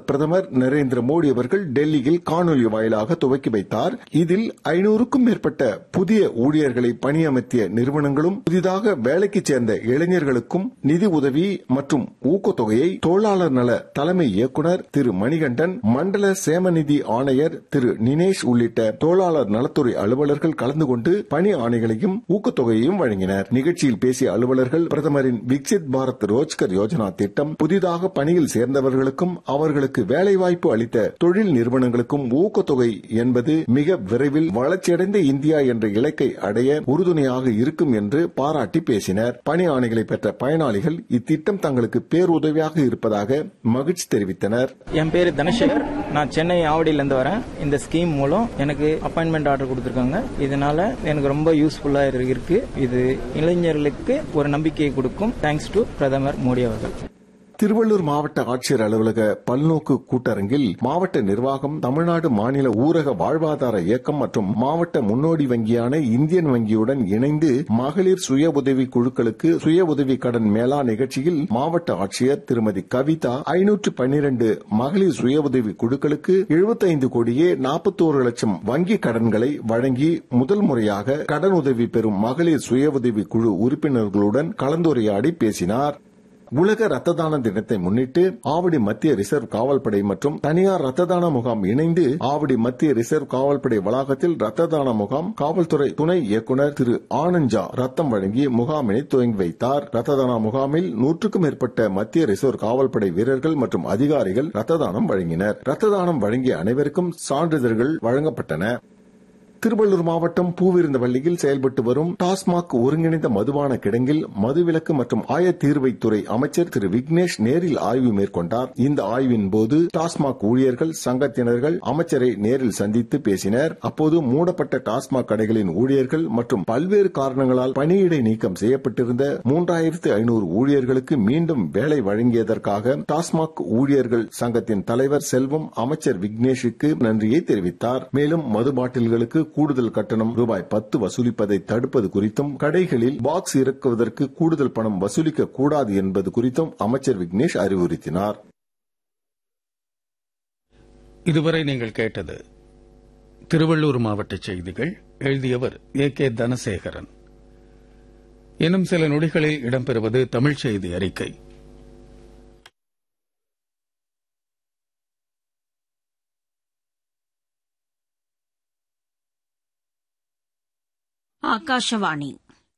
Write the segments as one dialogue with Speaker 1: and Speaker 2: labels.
Speaker 1: பிரதமர் நரேந்திர மோடி அவர்கள் டெல்லியில் காணொலி வாயிலாக துவக்கி வைத்தார் இதில் ஐநூறுக்கும் மேற்பட்ட புதிய ஊழியர்களை பணியமர்த்திய நிறுவனங்களும் புதிதாக வேலைக்கு சேர்ந்த இளைஞர்களுக்கும் நிதி உதவி மற்றும் ஊக்கத்தொகையை தொழிலாளர் நல தலைமை இயக்குநர் திரு மணிகண்டன் மண்டல சேமநிதி ஆணையர் திரு நினேஷ் உள்ளிட்ட தொழிலாளர் நலத்துறை அலுவலர்கள் கலந்து கொண்டு பணி ஆணைகளையும் ஊக்கத்தொகையையும் வழங்கினர் நிகழ்ச்சியில் பேசிய அலுவலர்கள் பிரதமரின் விக்சித் பாரத் ரோஜ்கர் யோஜனா திட்டம் புதிதாக பணியில் சேர்ந்தவர்களுக்கும் அவர்களுக்கு வேலைவாய்ப்பு அளித்த தொழில் நிறுவனங்களுக்கும் ஊக்கத்தொகை என்பது மிக விரைவில் வளர்ச்சியடைந்த இந்தியா என்ற இலக்கை அடைய உறுதுணையாக இருக்கும் என்று பாராட்டி பேசினர் பணி ஆணைகளை பெற்ற பயனாளிகள் இத்திட்டம் தங்களுக்கு பேருதவியாக இருப்பதாக மகிழ்ச்சி தெரிவித்தனர்
Speaker 2: என் பேரு தனசேகர் நான் சென்னை ஆவடியில இருந்து வரேன் இந்த ஸ்கீம் மூலம் எனக்கு அப்பாயின்மெண்ட் ஆர்டர் கொடுத்திருக்காங்க இதனால எனக்கு ரொம்ப யூஸ்ஃபுல்லா இருக்கு இது இளைஞர்களுக்கு ஒரு நம்பிக்கையை கொடுக்கும் தேங்க்ஸ் டு பிரதமர் மோடி அவர்கள்
Speaker 1: திருவள்ளூர் மாவட்ட ஆட்சியர் அலுவலக பல்நோக்கு கூட்டரங்கில் மாவட்ட நிர்வாகம் தமிழ்நாடு மாநில ஊரக வாழ்வாதார இயக்கம் மற்றும் மாவட்ட முன்னோடி வங்கியான இந்தியன் வங்கியுடன் இணைந்து மகளிர் சுய உதவி குழுக்களுக்கு சுய உதவி கடன் மேளா நிகழ்ச்சியில் மாவட்ட ஆட்சியர் திருமதி கவிதா ஐநூற்று பன்னிரண்டு மகளிர் சுய உதவி குழுக்களுக்கு எழுபத்தைந்து கோடியே நாற்பத்தோரு லட்சம் வங்கி கடன்களை வழங்கி முதல் முறையாக கடன் உதவி பெறும் மகளிர் சுய உதவி குழு உறுப்பினர்களுடன் கலந்துரையாடி பேசினார் உலக ரத்த தான தினத்தை முன்னிட்டு ஆவடி மத்திய ரிசர்வ் காவல்படை மற்றும் தனியார் ரத்த தான முகாம் இணைந்து ஆவடி மத்திய ரிசர்வ் காவல்படை வளாகத்தில் ரத்த தான முகாம் காவல்துறை துணை இயக்குநர் திரு ஆனஞ்சா ரத்தம் வழங்கி முகாமினை துவங்கி வைத்தார் ரத்த தான முகாமில் நூற்றுக்கும் மேற்பட்ட மத்திய ரிசர்வ் காவல்படை வீரர்கள் மற்றும் அதிகாரிகள் ரத்த தானம் வழங்கினர் ரத்த தானம் வழங்கிய அனைவருக்கும் சான்றிதழ்கள் வழங்கப்பட்டன திருவள்ளூர் மாவட்டம் பூவிருந்தவள்ளியில் செயல்பட்டு வரும் டாஸ்மாக் ஒருங்கிணைந்த மதுபான கிடங்கில் மதுவிலக்கு மற்றும் ஆயத்தீர்வைத்துறை அமைச்சர் திரு விக்னேஷ் நேரில் ஆய்வு மேற்கொண்டார் இந்த ஆய்வின் போது டாஸ்மாக் ஊழியர்கள் சங்கத்தினர்கள் அமைச்சரை நேரில் சந்தித்து பேசினர் அப்போது மூடப்பட்ட டாஸ்மாக் கடைகளின் ஊழியர்கள் மற்றும் பல்வேறு காரணங்களால் பணியிடை நீக்கம் செய்யப்பட்டிருந்த மூன்றாயிரத்து ஐநூறு ஊழியர்களுக்கு மீண்டும் வேலை வழங்கியதற்காக டாஸ்மாக் ஊழியர்கள் சங்கத்தின் தலைவர் செல்வம் அமைச்சர் விக்னேஷுக்கு நன்றியை தெரிவித்தார் மேலும் மது பாட்டில்களுக்கு கூடுதல் கட்டணம் ரூபாய் பத்து வசூலிப்பதை தடுப்பது குறித்தும் கடைகளில் பாக்ஸ் இறக்குவதற்கு கூடுதல் பணம் வசூலிக்க கூடாது என்பது குறித்தும் அமைச்சர் விக்னேஷ் அறிவுறுத்தினார்
Speaker 3: இதுவரை நீங்கள் கேட்டது திருவள்ளூர் மாவட்ட செய்திகள் எழுதியவர் ஏ கே தனசேகரன் இன்னும் சில நொடிகளில் இடம்பெறுவது தமிழ் செய்தி அறிக்கை
Speaker 4: ಆಕಾಶವಾಣಿ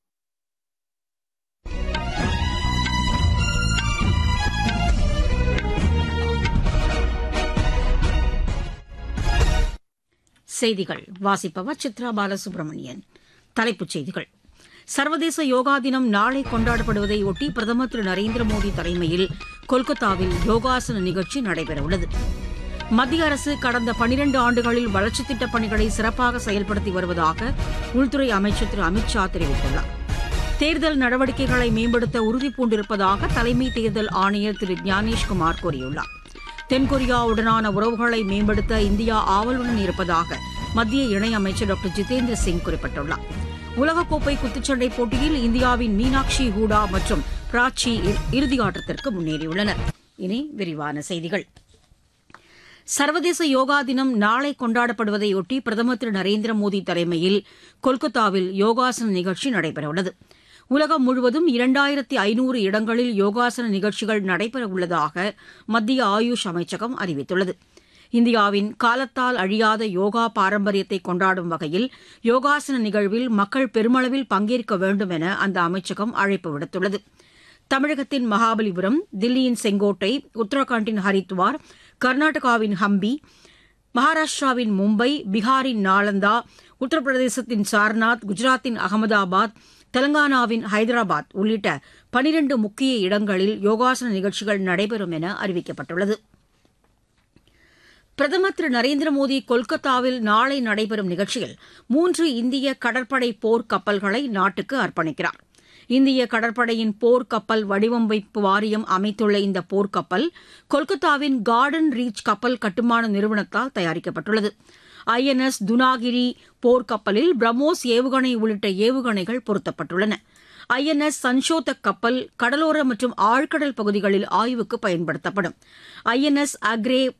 Speaker 4: செய்திகள் வாசிப்பவர் சித்ரா பாலசுப்ரமணியன் தலைப்புச் செய்திகள் சர்வதேச யோகா தினம் நாளை கொண்டாடப்படுவதையொட்டி பிரதமர் திரு நரேந்திர மோடி தலைமையில் கொல்கத்தாவில் யோகாசன நிகழ்ச்சி நடைபெறவுள்ளது மத்திய அரசு கடந்த பனிரண்டு ஆண்டுகளில் வளர்ச்சித் திட்டப் பணிகளை சிறப்பாக செயல்படுத்தி வருவதாக உள்துறை அமைச்சர் திரு அமித் ஷா தெரிவித்துள்ளார் தேர்தல் நடவடிக்கைகளை மேம்படுத்த உறுதிபூண்டிருப்பதாக தலைமை தேர்தல் ஆணையர் திரு ஞானேஷ்குமார் கூறியுள்ளார் தென்கொரியாவுடனான உறவுகளை மேம்படுத்த இந்தியா ஆவலுடன் இருப்பதாக மத்திய இணையமைச்சர் டாக்டர் ஜிதேந்திர சிங் குறிப்பிட்டுள்ளார் உலகக்கோப்பை குத்துச்சண்டை போட்டியில் இந்தியாவின் மீனாட்சி ஹூடா மற்றும் பிராச்சி இறுதியாட்டத்திற்கு முன்னேறியுள்ளனர் இனி விரிவான செய்திகள் சர்வதேச யோகா தினம் நாளை கொண்டாடப்படுவதையொட்டி பிரதமர் திரு நரேந்திர மோடி தலைமையில் கொல்கத்தாவில் யோகாசன நிகழ்ச்சி நடைபெறவுள்ளது உலகம் முழுவதும் இரண்டாயிரத்தி ஐநூறு இடங்களில் யோகாசன நிகழ்ச்சிகள் நடைபெறவுள்ளதாக மத்திய ஆயுஷ் அமைச்சகம் அறிவித்துள்ளது இந்தியாவின் காலத்தால் அழியாத யோகா பாரம்பரியத்தை கொண்டாடும் வகையில் யோகாசன நிகழ்வில் மக்கள் பெருமளவில் பங்கேற்க வேண்டும் என அந்த அமைச்சகம் அழைப்பு விடுத்துள்ளது தமிழகத்தின் மகாபலிபுரம் தில்லியின் செங்கோட்டை உத்தரகாண்டின் ஹரித்வார் கர்நாடகாவின் ஹம்பி மகாராஷ்டிராவின் மும்பை பீகாரின் நாலந்தா உத்தரப்பிரதேசத்தின் சார்நாத் குஜராத்தின் அகமதாபாத் தெலங்கானாவின் ஹைதராபாத் உள்ளிட்ட பனிரண்டு முக்கிய இடங்களில் யோகாசன நிகழ்ச்சிகள் நடைபெறும் என அறிவிக்கப்பட்டுள்ளது பிரதமர் திரு நரேந்திர மோடி கொல்கத்தாவில் நாளை நடைபெறும் நிகழ்ச்சியில் மூன்று இந்திய கடற்படை போர் கப்பல்களை நாட்டுக்கு அர்ப்பணிக்கிறார் இந்திய கடற்படையின் போர் கப்பல் வடிவமைப்பு வாரியம் அமைத்துள்ள இந்த போர்க்கப்பல் கொல்கத்தாவின் கார்டன் ரீச் கப்பல் கட்டுமான நிறுவனத்தால் தயாரிக்கப்பட்டுள்ளது ஐஎன்எஸ் துனாகிரி போர்க்கப்பலில் பிரம்மோஸ் ஏவுகணை உள்ளிட்ட ஏவுகணைகள் பொருத்தப்பட்டுள்ளன ஐஎன்எஸ் சன்ஷோதக் கப்பல் கடலோர மற்றும் ஆழ்கடல் பகுதிகளில் ஆய்வுக்கு பயன்படுத்தப்படும் ஐஎன்எஸ் அக்ரே